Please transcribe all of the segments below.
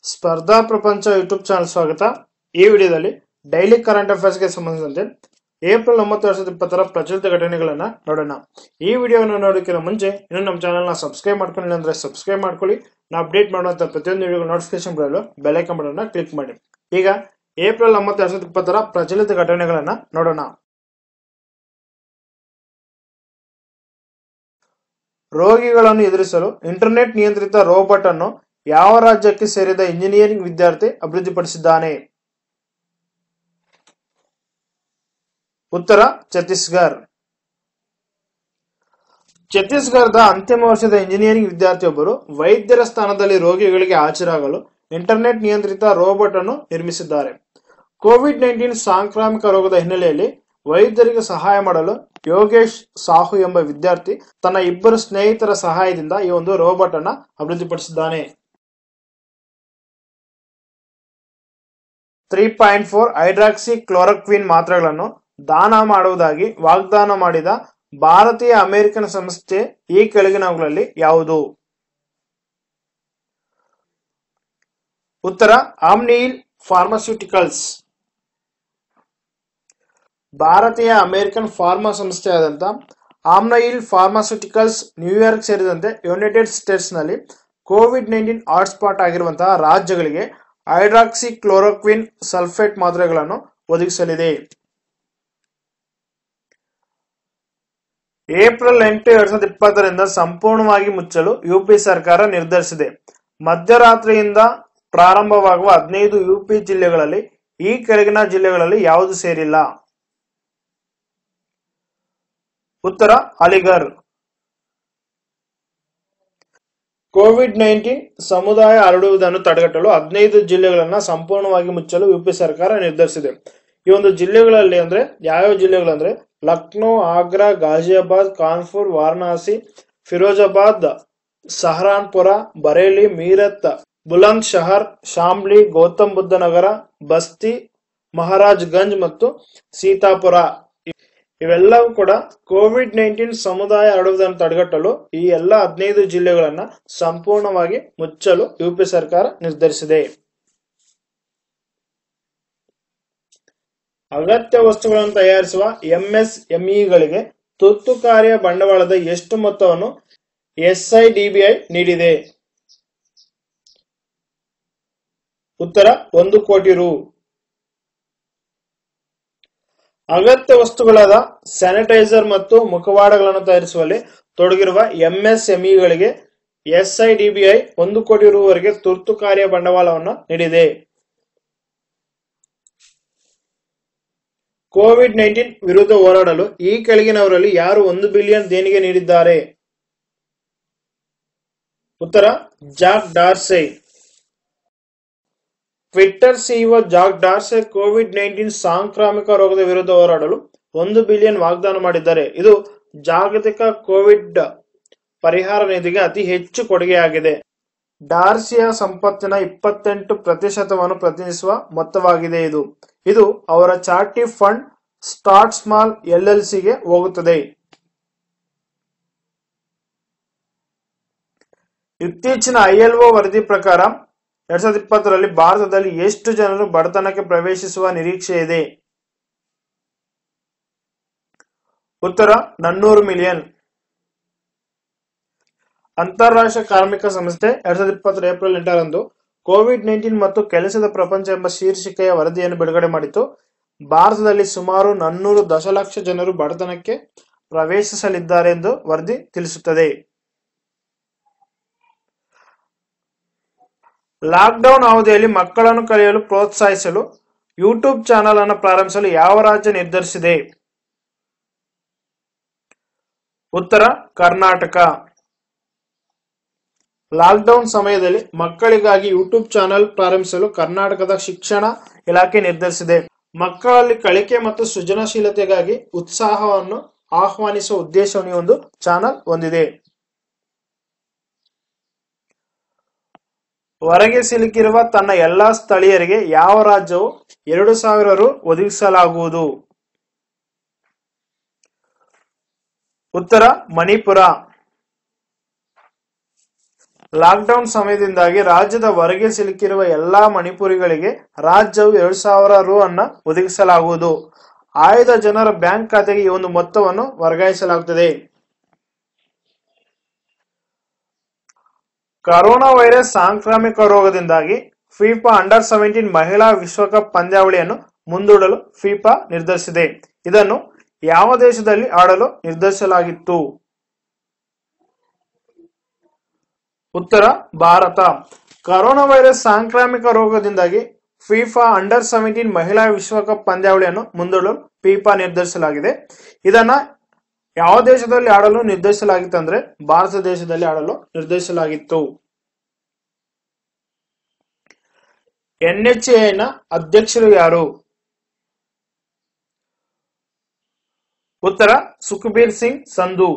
ಸ್ಪರ್ಧಾ ಪ್ರಪಂಚ YouTube channel ಸ್ವಾಗತ ಈ ವಿಡಿಯೋದಲ್ಲಿ ಡೈಲಿ ಕರೆಂಟ್ ಅಫೇರ್ಸ್ಗೆ ಸಂಬಂಧಿಸಿದಂತೆ ಏಪ್ರಿಲ್ ಒಂಬತ್ತು ವರ್ಷದ ಇಪ್ಪತ್ತರ ಪ್ರಚಲಿತ ಘಟನೆಗಳನ್ನ ನೋಡೋಣ ಈ ವಿಡಿಯೋವನ್ನು ನೋಡೋಕ್ಕಿಂತ ಮುಂಚೆ ಇನ್ನು ನಮ್ಮ ಚಾನಲ್ನ ಸಬ್ಸ್ಕ್ರೈಬ್ ಮಾಡ್ಕೊಂಡಿಲ್ಲ ಅಂದ್ರೆ ಸಬ್ಸ್ಕ್ರೈಬ್ ಮಾಡ್ಕೊಳ್ಳಿ ನಾವು ಅಪ್ಡೇಟ್ ಮಾಡುವಂತ ಪ್ರತಿಯೊಂದು ವಿಡಿಯೋ ನೋಟಿಫಿಕೇಶನ್ ಬರಲು ಬೆಲ್ ಐಕಾನ್ ಬಟನ್ನ ಕ್ಲಿಕ್ ಮಾಡಿ ಈಗ ಏಪ್ರಿಲ್ ಒಂಬತ್ತು ವರ್ಷದ ಇಪ್ಪತ್ತರ ಪ್ರಚಲಿತ ಘಟನೆಗಳನ್ನ ನೋಡೋಣ ರೋಗಿಗಳನ್ನು ಎದುರಿಸಲು ಇಂಟರ್ನೆಟ್ ನಿಯಂತ್ರಿತ ರೋಬೋಟ್ ಅನ್ನು ಯಾವ ರಾಜ್ಯಕ್ಕೆ ಸೇರಿದ ಇಂಜಿನಿಯರಿಂಗ್ ವಿದ್ಯಾರ್ಥಿ ಅಭಿವೃದ್ಧಿಪಡಿಸಿದ್ದಾನೆ ಉತ್ತರ ಛತ್ತೀಸ್ಗಢ್ ಛತ್ತೀಸ್ಗಢದ ಅಂತಿಮ ವರ್ಷದ ಇಂಜಿನಿಯರಿಂಗ್ ವಿದ್ಯಾರ್ಥಿಯೊಬ್ಬರು ವೈದ್ಯರ ಸ್ಥಾನದಲ್ಲಿ ರೋಗಿಗಳಿಗೆ ಹಾಜರಾಗಲು ಇಂಟರ್ನೆಟ್ ನಿಯಂತ್ರಿತ ರೋಬೋಟ್ ಅನ್ನು ನಿರ್ಮಿಸಿದ್ದಾರೆ ಕೋವಿಡ್ ನೈನ್ಟೀನ್ ಸಾಂಕ್ರಾಮಿಕ ರೋಗದ ಹಿನ್ನೆಲೆಯಲ್ಲಿ ವೈದ್ಯರಿಗೆ ಸಹಾಯ ಮಾಡಲು ಯೋಗೇಶ್ ಸಾಹು ಎಂಬ ವಿದ್ಯಾರ್ಥಿ ತನ್ನ ಇಬ್ಬರು ಸ್ನೇಹಿತರ ಸಹಾಯದಿಂದ ಈ ಒಂದು ರೋಬೋಟ್ ಅನ್ನ ಅಭಿವೃದ್ಧಿಪಡಿಸಿದ್ದಾನೆ three point four hydroxychloroquine ಮಾತ್ರೆಗಳನ್ನು ದಾನ ಮಾಡುವುದಾಗಿ ವಾಗ್ದಾನ ಮಾಡಿದ ಭಾರತೀಯ ಅಮೆರಿಕನ್ ಸಂಸ್ಥೆ ಈ ಕೆಳಗಿನವುಗಳಲ್ಲಿ ಯಾವುದು ಉತ್ತರ ಆಮ್ನಿಯಿಲ್ ಫಾರ್ಮಾಸ್ಯೂಟಿಕಲ್ಸ್ ಭಾರತೀಯ ಅಮೆರಿಕನ್ ಫಾರ್ಮಾ ಸಂಸ್ಥೆಯಾದಂಥ ಆಮ್ನಯಿಲ್ ಫಾರ್ಮಾಸ್ಯೂಟಿಕಲ್ಸ್ ನ್ಯೂಯಾರ್ಕ್ ಸೇರಿದಂತೆ ಯುನೈಟೆಡ್ ಸ್ಟೇಟ್ಸ್ನಲ್ಲಿ ಕೋವಿಡ್ ನೈನ್ಟೀನ್ ಹಾಟ್ಸ್ಪಾಟ್ ಆಗಿರುವಂತಹ ರಾಜ್ಯಗಳಿಗೆ ಹೈಡ್ರಾಕ್ಸಿ ಕ್ಲೋರೋಕ್ವಿನ್ ಸಲ್ಫೇಟ್ ಮಾತ್ರೆಗಳನ್ನು ಒದಗಿಸಲಿದೆ ಏಪ್ರಿಲ್ ಎಂಟು ಎರಡ್ ಸಾವಿರದ ಇಪ್ಪತ್ತರಿಂದ ಸಂಪೂರ್ಣವಾಗಿ ಮುಚ್ಚಲು ಯುಪಿ ಸರ್ಕಾರ ನಿರ್ಧರಿಸಿದೆ ಮಧ್ಯರಾತ್ರಿಯಿಂದ ಪ್ರಾರಂಭವಾಗುವ ಹದಿನೈದು ಯುಪಿ ಜಿಲ್ಲೆಗಳಲ್ಲಿ ಈ ಕೆಳಗಿನ ಜಿಲ್ಲೆಗಳಲ್ಲಿ ಯಾವುದು ಸೇರಿಲ್ಲ ಉತ್ತರ ಅಲಿಗರ್ ಕೋವಿಡ್ ನೈನ್ಟೀನ್ ಸಮುದಾಯ ಹರಡುವುದನ್ನು ತಡೆಗಟ್ಟಲು ಹದಿನೈದು ಜಿಲ್ಲೆಗಳನ್ನ ಸಂಪೂರ್ಣವಾಗಿ ಮುಚ್ಚಲು ಯುಪಿ ಸರ್ಕಾರ ನಿರ್ಧರಿಸಿದೆ ಈ ಒಂದು ಜಿಲ್ಲೆಗಳಲ್ಲಿ ಅಂದ್ರೆ ಯಾವ್ಯಾವ ಜಿಲ್ಲೆಗಳಂದ್ರೆ ಲಕ್ನೋ ಆಗ್ರಾ ಗಾಜಿಯಾಬಾದ್ ಕಾನ್ಪುರ್ ವಾರಣಾಸಿ ಫಿರೋಜಾಬಾದ್ ಸಹರಾನ್ಪುರ ಬರೇಲಿ ಮೀರತ್ ಬುಲಂದ್ ಶಹರ್ ಶಾಮ್ಲಿ ಗೌತಮ್ ಬುದ್ಧ ನಗರ ಬಸ್ತಿ ಮಹಾರಾಜ್ ಗಂಜ್ ಮತ್ತು ಸೀತಾಪುರ ಇವೆಲ್ಲವೂ ಕೂಡ ಕೋವಿಡ್ ನೈನ್ಟೀನ್ ಸಮುದಾಯ ಹರಡುವುದನ್ನು ತಡೆಗಟ್ಟಲು ಈ ಎಲ್ಲ ಹದಿನೈದು ಜಿಲ್ಲೆಗಳನ್ನ ಸಂಪೂರ್ಣವಾಗಿ ಮುಚ್ಚಲು ಯುಪಿ ಸರ್ಕಾರ ನಿರ್ಧರಿಸಿದೆ ಅಗತ್ಯ ವಸ್ತುಗಳನ್ನು ತಯಾರಿಸುವ ಎಂಎಸ್ಎಂಇಗಳಿಗೆ ತುರ್ತು ಕಾರ್ಯ ಬಂಡವಾಳದ ಎಷ್ಟು ಮೊತ್ತವನ್ನು ಎಸ್ಐಡಿಬಿಐ ನೀಡಿದೆ ಉತ್ತರ ಒಂದು ಕೋಟಿ ರು ಅಗತ್ಯ ವಸ್ತುಗಳಾದ ಸ್ಯಾನಿಟೈಸರ್ ಮತ್ತು ಮುಖವಾಡಗಳನ್ನು ತಯಾರಿಸುವಲ್ಲಿ ತೊಡಗಿರುವ ಎಂಎಸ್ಎಂಇಗಳಿಗೆ ಎಸ್ಐಡಿಬಿಐ ಒಂದು ಕೋಟಿ ರುವರೆಗೆ ತುರ್ತು ಕಾರ್ಯ ಬಂಡವಾಳವನ್ನು ನೀಡಿದೆ ಕೋವಿಡ್ ನೈನ್ಟೀನ್ ವಿರುದ್ಧ ಹೋರಾಡಲು ಈ ಕೆಳಗಿನವರಲ್ಲಿ ಯಾರು ಒಂದು ಬಿಲಿಯನ್ ದೇಣಿಗೆ ನೀಡಿದ್ದಾರೆ ಉತ್ತರ Jack Dorsey Twitter CEO Jack Dorsey covid nineteen ಸಾಂಕ್ರಾಮಿಕ ರೋಗದ ವಿರುದ್ಧ ಹೋರಾಡಲು ಒಂದು ಬಿಲಿಯನ್ ವಾಗ್ದಾನ ಮಾಡಿದ್ದಾರೆ ಇದು ಜಾಗತಿಕ ಕೋವಿಡ್ ಪರಿಹಾರ ನಿಧಿಗೆ ಅತಿ ಹೆಚ್ಚು ಕೊಡುಗೆಯಾಗಿದೆ ಡಾರ್ಸಿಯ ಸಂಪತ್ತಿನ ಇಪ್ಪತ್ತೆಂಟು ಪ್ರತಿಶತವನ್ನು ಪ್ರತಿನಿಧಿಸುವ ಮೊತ್ತವಾಗಿದೆ ಇದು ಇದು ಅವರ ಚಾರ್ಟಿ ಫಂಡ್ ಸ್ಟಾರ್ಟ್ ಸ್ಮಾಲ್ ಎಲ್ಎಲ್ಸಿಗೆ ಹೋಗುತ್ತದೆ ಇತ್ತೀಚಿನ ಐಎಲ್ಒ ವರದಿ ಪ್ರಕಾರ ಎರಡ್ ಸಾವಿರದ ಇಪ್ಪತ್ತರಲ್ಲಿ ಭಾರತದಲ್ಲಿ ಎಷ್ಟು ಜನರು ಬಡತನಕ್ಕೆ ಪ್ರವೇಶಿಸುವ ನಿರೀಕ್ಷೆ ಇದೆ ಉತ್ತರ ನನ್ನೂರು ಮಿಲಿಯನ್ ಅಂತಾರಾಷ್ಟ್ರೀಯ ಕಾರ್ಮಿಕ ಸಂಸ್ಥೆ ಎರಡ್ ಸಾವಿರದ ಇಪ್ಪತ್ತರ ಏಪ್ರಿಲ್ ಎಂಟರಂದು ಕೋವಿಡ್ ನೈನ್ಟೀನ್ ಮತ್ತು ಕೆಲಸದ ಪ್ರಪಂಚ ಎಂಬ ಶೀರ್ಷಿಕೆಯ ವರದಿಯನ್ನು ಬಿಡುಗಡೆ ಮಾಡಿತು ಭಾರತದಲ್ಲಿ ಸುಮಾರು ನನ್ನೂರು ದಶಲಕ್ಷ ಜನರು ಬಡತನಕ್ಕೆ ಪ್ರವೇಶಿಸಲಿದ್ದಾರೆ ಎಂದು ವರದಿ ತಿಳಿಸುತ್ತದೆ ಲಾಕ್ಡೌನ್ ಅವಧಿಯಲ್ಲಿ ಮಕ್ಕಳನ್ನು ಕಲಿಯಲು ಪ್ರೋತ್ಸಾಹಿಸಲು ಯೂಟ್ಯೂಬ್ ಚಾನೆಲ್ ಅನ್ನು ಪ್ರಾರಂಭಿಸಲು ಯಾವ ರಾಜ್ಯ ನಿರ್ಧರಿಸಿದೆ ಉತ್ತರ ಕರ್ನಾಟಕ ಲಾಕ್ಡೌನ್ ಸಮಯದಲ್ಲಿ ಮಕ್ಕಳಿಗಾಗಿ ಯೂಟ್ಯೂಬ್ ಚಾನೆಲ್ ಪ್ರಾರಂಭಿಸಲು ಕರ್ನಾಟಕದ ಶಿಕ್ಷಣ ಇಲಾಖೆ ನಿರ್ಧರಿಸಿದೆ ಮಕ್ಕಳಲ್ಲಿ ಕಲಿಕೆ ಮತ್ತು ಸೃಜನಶೀಲತೆಗಾಗಿ ಉತ್ಸಾಹವನ್ನು ಆಹ್ವಾನಿಸುವ ಉದ್ದೇಶವನ್ನು ಈ ಒಂದು ಚಾನೆಲ್ ಹೊಂದಿದೆ ಹೊರಗೆ ಸಿಲುಕಿರುವ ತನ್ನ ಎಲ್ಲಾ ಸ್ಥಳೀಯರಿಗೆ ಯಾವ ರಾಜ್ಯವು ಎರಡು ಸಾವಿರ ರು ಒದಗಿಸಲಾಗುವುದು ಉತ್ತರ ಮಣಿಪುರ ಲಾಕ್ಡೌನ್ ಸಮಯದಿಂದಾಗಿ ರಾಜ್ಯದ ಹೊರಗೆ ಸಿಲುಕಿರುವ ಎಲ್ಲಾ ಮಣಿಪುರಿಗಳಿಗೆ ರಾಜ್ಯವು ಎರಡ್ ಸಾವಿರ ರು ಅನ್ನ ಒದಗಿಸಲಾಗುವುದು ಆಯ್ದ ಜನರ ಬ್ಯಾಂಕ್ ಖಾತೆಗೆ ಈ ಒಂದು ಮೊತ್ತವನ್ನು ವರ್ಗಾಯಿಸಲಾಗುತ್ತದೆ ಕರೋನಾ ವೈರಸ್ ಸಾಂಕ್ರಾಮಿಕ ರೋಗದಿಂದಾಗಿ ಫಿಫಾ ಅಂಡರ್ ಸೆವೆಂಟೀನ್ ಮಹಿಳಾ ವಿಶ್ವಕಪ್ ಪಂದ್ಯಾವಳಿಯನ್ನು ಮುಂದೂಡಲು ಫಿಫಾ ನಿರ್ಧರಿಸಿದೆ ಇದನ್ನು ಯಾವ ದೇಶದಲ್ಲಿ ಆಡಲು ನಿರ್ಧರಿಸಲಾಗಿತ್ತು ಉತ್ತರ ಭಾರತ ಕರೋನಾ ವೈರಸ್ ಸಾಂಕ್ರಾಮಿಕ ರೋಗದಿಂದಾಗಿ ಫಿಫಾ ಅಂಡರ್ ಸೆವೆಂಟೀನ್ ಮಹಿಳಾ ವಿಶ್ವಕಪ್ ಪಂದ್ಯಾವಳಿಯನ್ನು ಮುಂದೂಡಲು ಫಿಫಾ ನಿರ್ಧರಿಸಲಾಗಿದೆ ಇದನ್ನ ಯಾವ ದೇಶದಲ್ಲಿ ಆಡಲು ನಿರ್ಧರಿಸಲಾಗಿತ್ತು ಅಂದ್ರೆ ಭಾರತ ದೇಶದಲ್ಲಿ ಆಡಲು ನಿರ್ಧರಿಸಲಾಗಿತ್ತು ಎನ್ಎಚ್ಎನ ಅಧ್ಯಕ್ಷರು ಯಾರು ಉತ್ತರ ಸುಖಬೀರ್ ಸಿಂಗ್ ಸಂಧು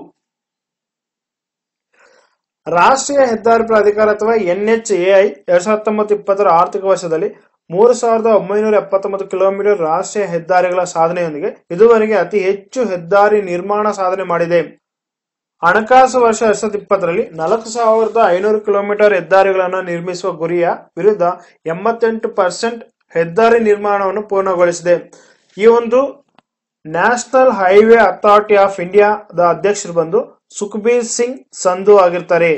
ರಾಷ್ಟ್ರೀಯ ಹೆದ್ದಾರಿ ಪ್ರಾಧಿಕಾರ ಅಥವಾ ಎನ್ಎಚ್ಎಐ ಎರಡ್ ಸಾವಿರದ ಹತ್ತೊಂಬತ್ತು ಇಪ್ಪತ್ತರ ಆರ್ಥಿಕ ವರ್ಷದಲ್ಲಿ ಮೂರು ಸಾವಿರದ ಒಂಬೈನೂರ ಎಪ್ಪತ್ತೊಂಬತ್ತು ಕಿಲೋಮೀಟರ್ ರಾಷ್ಟ್ರೀಯ ಹೆದ್ದಾರಿಗಳ ಸಾಧನೆಯೊಂದಿಗೆ ಇದುವರೆಗೆ ಅತಿ ಹೆಚ್ಚು ಹೆದ್ದಾರಿ ನಿರ್ಮಾಣ ಸಾಧನೆ ಮಾಡಿದೆ ಹಣಕಾಸು ವರ್ಷ ಎರಡ್ ಸಾವಿರದ ಇಪ್ಪತ್ತರಲ್ಲಿ ನಾಲ್ಕು ಸಾವಿರದ ಐನೂರು ಕಿಲೋಮೀಟರ್ ಹೆದ್ದಾರಿಗಳನ್ನು ನಿರ್ಮಿಸುವ ಗುರಿಯ ವಿರುದ್ಧ ಎಂಬತ್ತೆಂಟು ಪರ್ಸೆಂಟ್ ಹೆದ್ದಾರಿ ನಿರ್ಮಾಣವನ್ನು ಪೂರ್ಣಗೊಳಿಸಿದೆ ಈ ಒಂದು ನ್ಯಾಷನಲ್ ಹೈವೇ ಅಥಾರಿಟಿ ಆಫ್ ಇಂಡಿಯಾದ ಅಧ್ಯಕ್ಷರು ಬಂದು ಸುಖಬೀರ್ ಸಿಂಗ್ ಸಂಧು ಆಗಿರ್ತಾರೆ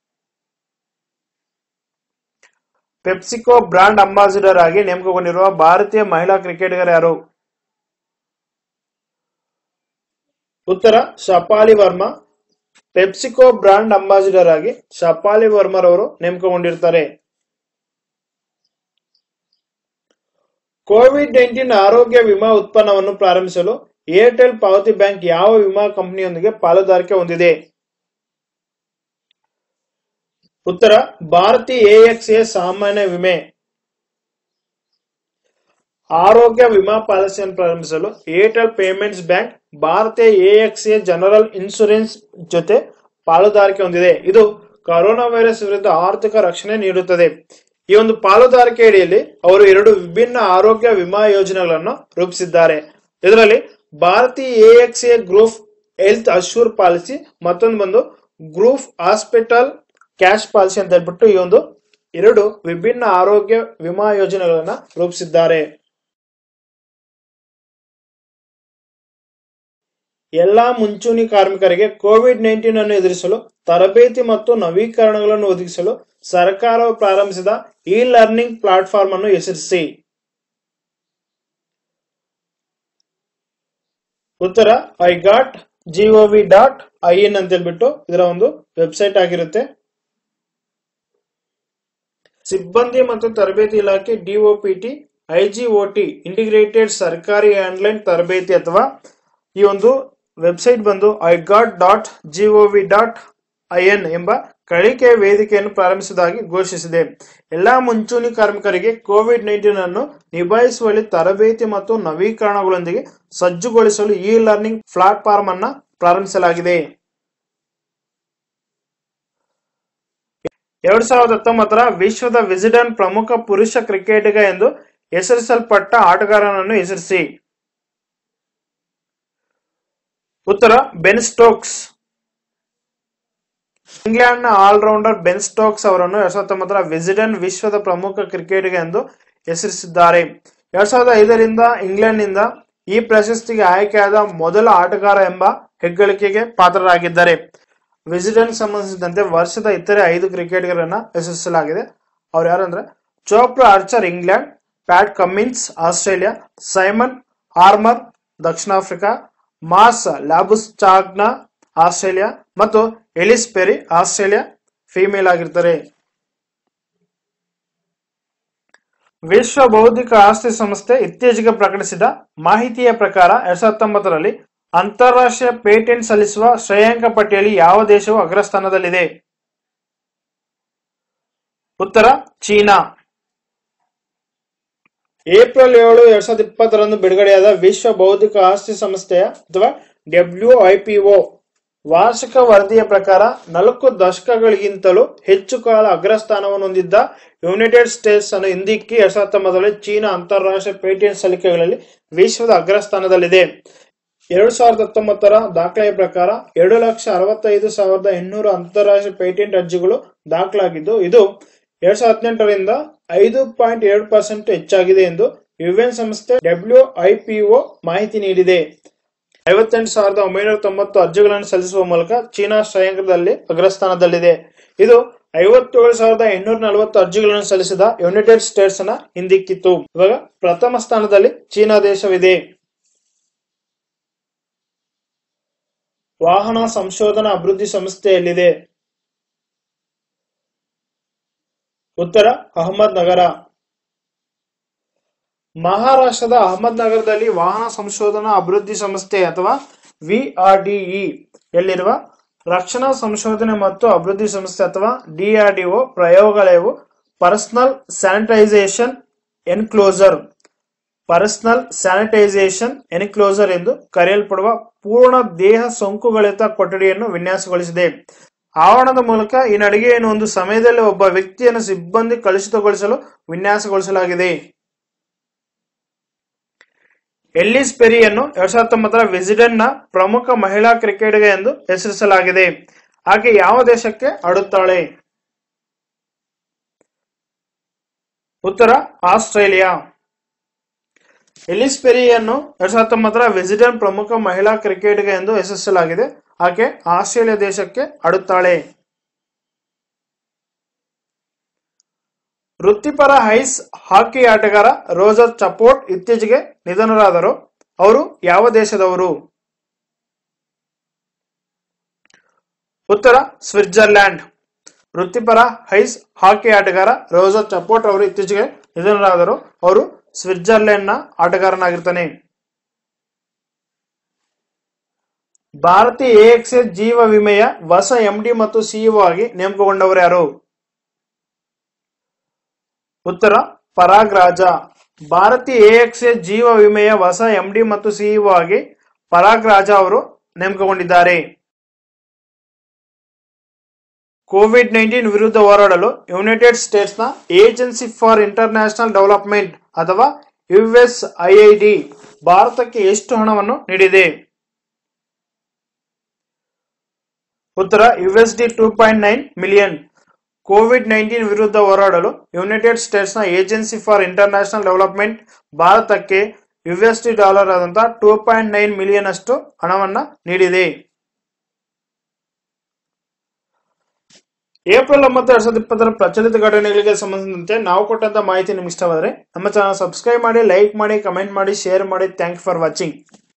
ಪೆಪ್ಸಿಕೋ ಬ್ರಾಂಡ್ ಅಂಬಾಸಿಡರ್ ಆಗಿ ನೇಮಕಗೊಂಡಿರುವ ಭಾರತೀಯ ಮಹಿಳಾ ಕ್ರಿಕೆಟಿಗರ್ ಯಾರು ಉತ್ತರ Shafali Verma PepsiCo brand ambassador ಆಗಿ ಶಪಾಲಿ ವರ್ಮರವರು ನೇಮಕಗೊಂಡಿರ್ತಾರೆ ಕೋವಿಡ್ ನೈನ್ಟೀನ್ ಆರೋಗ್ಯ ವಿಮಾ ಉತ್ಪನ್ನವನ್ನು ಪ್ರಾರಂಭಿಸಲು ಏರ್ಟೆಲ್ ಪಾವತಿ ಬ್ಯಾಂಕ್ ಯಾವ ವಿಮಾ ಕಂಪನಿಯೊಂದಿಗೆ ಪಾಲುದಾರಿಕೆ ಹೊಂದಿದೆ ಉತ್ತರ ಭಾರತಿ ಎಎಕ್ಸ್ಎ ಸಾಮಾನ್ಯ ವಿಮೆ ಆರೋಗ್ಯ ವಿಮಾ ಪಾಲಿಸಿಯನ್ನು ಪ್ರಾರಂಭಿಸಲು ಏರ್ಟೆಲ್ ಪೇಮೆಂಟ್ಸ್ ಬ್ಯಾಂಕ್ ಭಾರತೀಯ ಎಎಕ್ಸ್ಎ ಜನರಲ್ ಇನ್ಶೂರೆನ್ಸ್ ಜೊತೆ ಪಾಲುದಾರಿಕೆ ಹೊಂದಿದೆ ಇದು ಕರೋನಾ ವೈರಸ್ ವಿರುದ್ಧ ಆರ್ಥಿಕ ರಕ್ಷಣೆ ನೀಡುತ್ತದೆ ಈ ಒಂದು ಪಾಲುದಾರಿಕೆ ಅಡಿಯಲ್ಲಿ ಅವರು ಎರಡು ವಿಭಿನ್ನ ಆರೋಗ್ಯ ವಿಮಾ ಯೋಜನೆಗಳನ್ನು ರೂಪಿಸಿದ್ದಾರೆ ಇದರಲ್ಲಿ Bharti AXA group health assure policy ಮತ್ತೊಂದು ಬಂದು ಗ್ರೂಪ್ ಹಾಸ್ಪಿಟಲ್ ಕ್ಯಾಶ್ ಪಾಲಿಸಿ ಅಂತ ಹೇಳ್ಬಿಟ್ಟು ಈ ಒಂದು ಎರಡು ವಿಭಿನ್ನ ಆರೋಗ್ಯ ವಿಮಾ ಯೋಜನೆಗಳನ್ನ ರೂಪಿಸಿದ್ದಾರೆ ಎಲ್ಲಾ ಮುಂಚೂಣಿ ಕಾರ್ಮಿಕರಿಗೆ ಕೋವಿಡ್ ನೈನ್ಟೀನ್ ಅನ್ನು ಎದುರಿಸಲು ತರಬೇತಿ ಮತ್ತು ನವೀಕರಣಗಳನ್ನು ಒದಗಿಸಲು ಸರ್ಕಾರವು ಪ್ರಾರಂಭಿಸಿದ ಇ ಲರ್ನಿಂಗ್ ಪ್ಲಾಟ್ಫಾರ್ಮ್ ಅನ್ನು ಹೆಸರಿಸಿ ಉತ್ತರ I got GOV dot I N ಅಂತ ಹೇಳ್ಬಿಟ್ಟು ಇದರ ಒಂದು ವೆಬ್ಸೈಟ್ ಆಗಿರುತ್ತೆ ಸಿಬ್ಬಂದಿ ಮತ್ತು ತರಬೇತಿ ಇಲಾಖೆ ಡಿಒಪಿಟಿ ಐಜಿಒಟಿ ಇಂಟಿಗ್ರೇಟೆಡ್ ಸರ್ಕಾರಿ ಆನ್ಲೈನ್ ತರಬೇತಿ ಅಥವಾ ಈ ಒಂದು ವೆಬ್ಸೈಟ್ ಬಂದು I got dot GOV dot IN ಎಂಬ ಕಳಿಕೆಯ ವೇದಿಕೆಯನ್ನು ಪ್ರಾರಂಭಿಸುವುದಾಗಿ ಘೋಷಿಸಿದೆ ಎಲ್ಲಾ ಮುಂಚೂಣಿ ಕಾರ್ಮಿಕರಿಗೆ ಕೋವಿಡ್ ನೈನ್ಟೀನ್ ಅನ್ನು ನಿಭಾಯಿಸುವಲ್ಲಿ ತರಬೇತಿ ಮತ್ತು ನವೀಕರಣಗಳೊಂದಿಗೆ ಸಜ್ಜುಗೊಳಿಸಲು ಇ ಲರ್ನಿಂಗ್ ಪ್ಲಾಟ್ಫಾರ್ಮ್ ಅನ್ನ ಪ್ರಾರಂಭಿಸಲಾಗಿದೆ ಎರಡ್ ಸಾವಿರದ ಹತ್ತೊಂಬತ್ತರ ವಿಶ್ವದ ವಿಸಿಡನ್ ಪ್ರಮುಖ ಪುರುಷ ಕ್ರಿಕೆಟಿಗ ಎಂದು ಹೆಸರಿಸಲ್ಪಟ್ಟ ಆಟಗಾರನನ್ನು ಹೆಸರಿಸಿ ಉತ್ತರ ಬೆನ್ ಸ್ಟೋಕ್ಸ್ ಇಂಗ್ಲೆಂಡ್ನ ಆಲ್ರೌಂಡರ್ ಬೆನ್ ಸ್ಟೋಕ್ಸ್ ಅವರನ್ನು ಎರಡ್ ಸಾವಿರದ ಹತ್ತೊಂಬತ್ತರ ವಿಸಿಡನ್ ವಿಶ್ವದ ಪ್ರಮುಖ ಕ್ರಿಕೆಟಿಗ ಎಂದು ಹೆಸರಿಸಿದ್ದಾರೆ ಎರಡ್ ಸಾವಿರದ ಐದರಿಂದ ಇಂಗ್ಲೆಂಡ್ನಿಂದ ಈ ಪ್ರಶಸ್ತಿಗೆ ಆಯ್ಕೆಯಾದ ಮೊದಲ ಆಟಗಾರ ಎಂಬ ಹೆಗ್ಗಳಿಕೆಗೆ ಪಾತ್ರರಾಗಿದ್ದಾರೆ ವಿಸಿಡನ್ ಸಂಬಂಧಿಸಿದಂತೆ ವರ್ಷದ ಇತರೆ ಐದು ಕ್ರಿಕೆಟಿಗರನ್ನ ಹೆಸರಿಸಲಾಗಿದೆ ಅವ್ರು ಯಾರಂದ್ರೆ Jofra Archer England Pat Cummins Australia Simon Harmer ದಕ್ಷಿಣ Africa Marnus Labuschagne Australia ಮತ್ತು ಎಲಿಸ್ ಪೆರಿ ಆಸ್ಟ್ರೇಲಿಯಾ ಫಿಮೇಲ್ ಆಗಿರ್ತಾರೆ ವಿಶ್ವ ಬೌದ್ಧಿಕ ಆಸ್ತಿ ಸಂಸ್ಥೆ ಇತ್ತೀಚೆಗೆ ಪ್ರಕಟಿಸಿದ ಮಾಹಿತಿಯ ಪ್ರಕಾರ ಎರಡ್ ಸಾವಿರದ ಹತ್ತೊಂಬತ್ತರಲ್ಲಿ ಅಂತಾರಾಷ್ಟ್ರೀಯ ಪೇಟೆಂಟ್ ಸಲ್ಲಿಸುವ ಶ್ರೇಯಾಂಕ ಪಟ್ಟಿಯಲ್ಲಿ ಯಾವ ದೇಶವು ಅಗ್ರಸ್ಥಾನದಲ್ಲಿದೆ ಉತ್ತರ ಚೀನಾ ಏಪ್ರಿಲ್ ಏಳು ಎರಡ್ ಸಾವಿರದ ಇಪ್ಪತ್ತರಂದು ಬಿಡುಗಡೆಯಾದ ವಿಶ್ವ ಬೌದ್ಧಿಕ ಆಸ್ತಿ ಸಂಸ್ಥೆಯ ಅಥವಾ ಡಬ್ಲ್ಯೂಐಪಿಒ ವಾರ್ಷಿಕ ವರದಿಯ ಪ್ರಕಾರ ನಾಲ್ಕು ದಶಕಗಳಿಗಿಂತಲೂ ಹೆಚ್ಚು ಕಾಲ ಅಗ್ರಸ್ಥಾನವನ್ನು ಹೊಂದಿದ್ದ ಯುನೈಟೆಡ್ ಸ್ಟೇಟ್ಸ್ ಅನ್ನು ಹಿಂದಿಕ್ಕಿ ಎರಡ್ ಸಾವಿರದ ಹತ್ತೊಂಬತ್ತರಲ್ಲಿ ಚೀನಾ ಅಂತಾರಾಷ್ಟ್ರೀಯ ಪೇಟೆಂಟ್ ಸಲ್ಲಿಕೆಗಳಲ್ಲಿ ವಿಶ್ವದ ಅಗ್ರಸ್ಥಾನದಲ್ಲಿದೆ ಎರಡ್ ಸಾವಿರದ ಹತ್ತೊಂಬತ್ತರ ದಾಖಲೆಯ ಪ್ರಕಾರ ಎರಡು ಲಕ್ಷ ಅರವತ್ತೈದು ಸಾವಿರದ ಇನ್ನೂರು ಅಂತಾರಾಷ್ಟ್ರೀಯ ಪೇಟೆಂಟ್ ಅರ್ಜಿಗಳು ದಾಖಲಾಗಿದ್ದು ಇದು ಎರಡ್ ಸಾವಿರದ ಹದಿನೆಂಟರಿಂದ ಐದು ಪಾಯಿಂಟ್ ಎರಡು ಪರ್ಸೆಂಟ್ ಹೆಚ್ಚಾಗಿದೆ ಎಂದು ಯುಎನ್ ಸಂಸ್ಥೆ ಡಬ್ಲ್ಯೂ ಐಪಿಒ ಮಾಹಿತಿ ನೀಡಿದೆ ಐವತ್ತೆಂಟು ಸಾವಿರದ ಒಂಬೈನೂರ ತೊಂಬತ್ತು ಅರ್ಜಿಗಳನ್ನು ಸಲ್ಲಿಸುವ ಮೂಲಕ ಚೀನಾ ಶ್ರೇಯಾಂಕದಲ್ಲಿ ಅಗ್ರಸ್ಥಾನದಲ್ಲಿದೆ ಇದು ಐವತ್ತೇಳು ಸಾವಿರದ ಎಂಟುನೂರ ನಲವತ್ತು ಅರ್ಜಿಗಳನ್ನು ಸಲ್ಲಿಸಿದ ಯುನೈಟೆಡ್ ಸ್ಟೇಟ್ಸ್ ನ ಹಿಂದಿಕ್ಕಿತ್ತು ಇವಾಗ ಪ್ರಥಮ ಸ್ಥಾನದಲ್ಲಿ ಚೀನಾ ದೇಶವಿದೆ ವಾಹನ ಸಂಶೋಧನಾ ಅಭಿವೃದ್ಧಿ ಸಂಸ್ಥೆಯಲ್ಲಿದೆ ಉತ್ತರ ಅಹಮದ್ ನಗರ ಮಹಾರಾಷ್ಟ್ರದ ಅಹಮದ್ ನಗರದಲ್ಲಿ ವಾಹನ ಸಂಶೋಧನಾ ಅಭಿವೃದ್ಧಿ ಸಂಸ್ಥೆ ಅಥವಾ ವಿಆರ್ಡಿಇ ಯಲ್ಲಿರುವ ರಕ್ಷಣಾ ಸಂಶೋಧನೆ ಮತ್ತು ಅಭಿವೃದ್ಧಿ ಸಂಸ್ಥೆ ಅಥವಾ ಡಿಆರ್ಡಿಒ ಪ್ರಯೋಗಾಲಯವು personal sanitization enclosure personal sanitization enclosure ಎಂದು ಕರೆಯಲ್ಪಡುವ ಪೂರ್ಣ ದೇಹ ಸೋಂಕುಗಳಿತ ಕೊಠಡಿಯನ್ನು ವಿನ್ಯಾಸಗೊಳಿಸಿದೆ ಆವರಣದ ಮೂಲಕ ಈ ನಡಿಗೆಯನ್ನು ಒಂದು ಸಮಯದಲ್ಲಿ ಒಬ್ಬ ವ್ಯಕ್ತಿಯನ್ನು ಸಿಬ್ಬಂದಿ ಕಲುಷಿತಗೊಳಿಸಲು ವಿನ್ಯಾಸಗೊಳಿಸಲಾಗಿದೆ ಎಲ್ಲಿಸ್ ಪೆರಿಯನ್ನು ಎರಡ್ ಸಾವಿರದ ಹತ್ತೊಂಬತ್ತರ ವಿಸಿಡನ್ ನ ಪ್ರಮುಖ ಮಹಿಳಾ ಕ್ರಿಕೆಟಿಗ ಎಂದು ಹೆಸರಿಸಲಾಗಿದೆ ಆಕೆ ಯಾವ ದೇಶಕ್ಕೆ ಆಡುತ್ತಾಳೆ ಉತ್ತರ ಆಸ್ಟ್ರೇಲಿಯಾ ಎಲಿಸ್ ಪೆರಿಯನ್ನು ಎರಡ್ ಸಾವಿರದ ಹತ್ತೊಂಬತ್ತರ ವಿಸಿಡನ್ ಪ್ರಮುಖ ಮಹಿಳಾ ಕ್ರಿಕೆಟಿಗ ಎಂದು ಹೆಸರಿಸಲಾಗಿದೆ ಆಕೆ ಆಸ್ಟ್ರೇಲಿಯಾ ದೇಶಕ್ಕೆ ಆಡುತ್ತಾಳೆ ವೃತ್ತಿಪರ ಐಸ್ ಹಾಕಿ ಆಟಗಾರ ರೋಜರ್ ಚಪೋಟ್ ಇತ್ತೀಚೆಗೆ ನಿಧನರಾದರು ಅವರು ಯಾವ ದೇಶದವರು ಉತ್ತರ ಸ್ವಿಟ್ಜರ್ಲ್ಯಾಂಡ್ ವೃತ್ತಿಪರ ಐಸ್ ಹಾಕಿ ಆಟಗಾರ ರೋಜರ್ ಚಪೋಟ್ ಅವರು ಇತ್ತೀಚೆಗೆ ನಿಧನರಾದರು ಅವರು ಸ್ವಿಟ್ಜರ್ಲೆಂಡ್ನ ಆಟಗಾರನಾಗಿರ್ತಾನೆ ಭಾರತೀಯ ಎಎಕ್ಸ್ಎ ಜೀವ ವಿಮೆಯ ಹೊಸ ಎಂಡಿ ಮತ್ತು ಸಿಇಒ ಆಗಿ ನೇಮಕಗೊಂಡವರು ಯಾರು ಉತ್ತರ ಪರಾಗ್ ರಾಜ ಭಾರತೀಯ ಎಎಕ್ಸ್ಎ ಜೀವ ವಿಮೆಯ ಹೊಸ ಎಂಡಿ ಮತ್ತು ಸಿಇಒ ಆಗಿ ಪರಾಗ್ ರಾಜ ಅವರು ನೇಮಕಗೊಂಡಿದ್ದಾರೆ ಕೋವಿಡ್ ನೈನ್ಟೀನ್ ವಿರುದ್ಧ ಹೋರಾಡಲು ಯುನೈಟೆಡ್ ಸ್ಟೇಟ್ಸ್ನ ಏಜೆನ್ಸಿ ಫಾರ್ ಇಂಟರ್ನ್ಯಾಷನಲ್ ಡೆವಲಪ್ಮೆಂಟ್ ಅಥವಾ ಯುಎಸ್ಐಐಡಿ ಭಾರತಕ್ಕೆ ಎಷ್ಟು ಹಣವನ್ನು ನೀಡಿದೆ ಉತ್ತರ USD two point nine million COVID nineteen ವಿರುದ್ಧ ಹೋರಾಡಲು ಯುನೈಟೆಡ್ ಸ್ಟೇಟ್ಸ್ನ ಏಜೆನ್ಸಿ ಫಾರ್ ಇಂಟರ್ನ್ಯಾಷನಲ್ ಡೆವಲಪ್ಮೆಂಟ್ ಭಾರತಕ್ಕೆ ಯುಎಸ್ಡಿ ಡಾಲರ್ ಆದಂತಹ ಟೂ ಪಾಯಿಂಟ್ ನೈನ್ ಮಿಲಿಯನ್ ಅಷ್ಟು ಹಣವನ್ನ ನೀಡಿದೆ ಏಪ್ರಿಲ್ ಒಂಬತ್ತು ಎರಡ್ ಸಾವಿರದ ಇಪ್ಪತ್ತರ ಪ್ರಚಲಿತ ಘಟನೆಗಳಿಗೆ ಸಂಬಂಧಿಸಿದಂತೆ ನಾವು ಕೊಟ್ಟಂತ ಮಾಹಿತಿ ನಿಮ್ಗೆ ಇಷ್ಟವಾದರೆ ನಮ್ಮ ಚಾನಲ್ ಸಬ್ಸ್ಕ್ರೈಬ್ ಮಾಡಿ ಲೈಕ್ ಮಾಡಿ ಕಮೆಂಟ್ ಮಾಡಿ ಶೇರ್ ಮಾಡಿ ಥ್ಯಾಂಕ್ ಫಾರ್ ವಾಚಿಂಗ್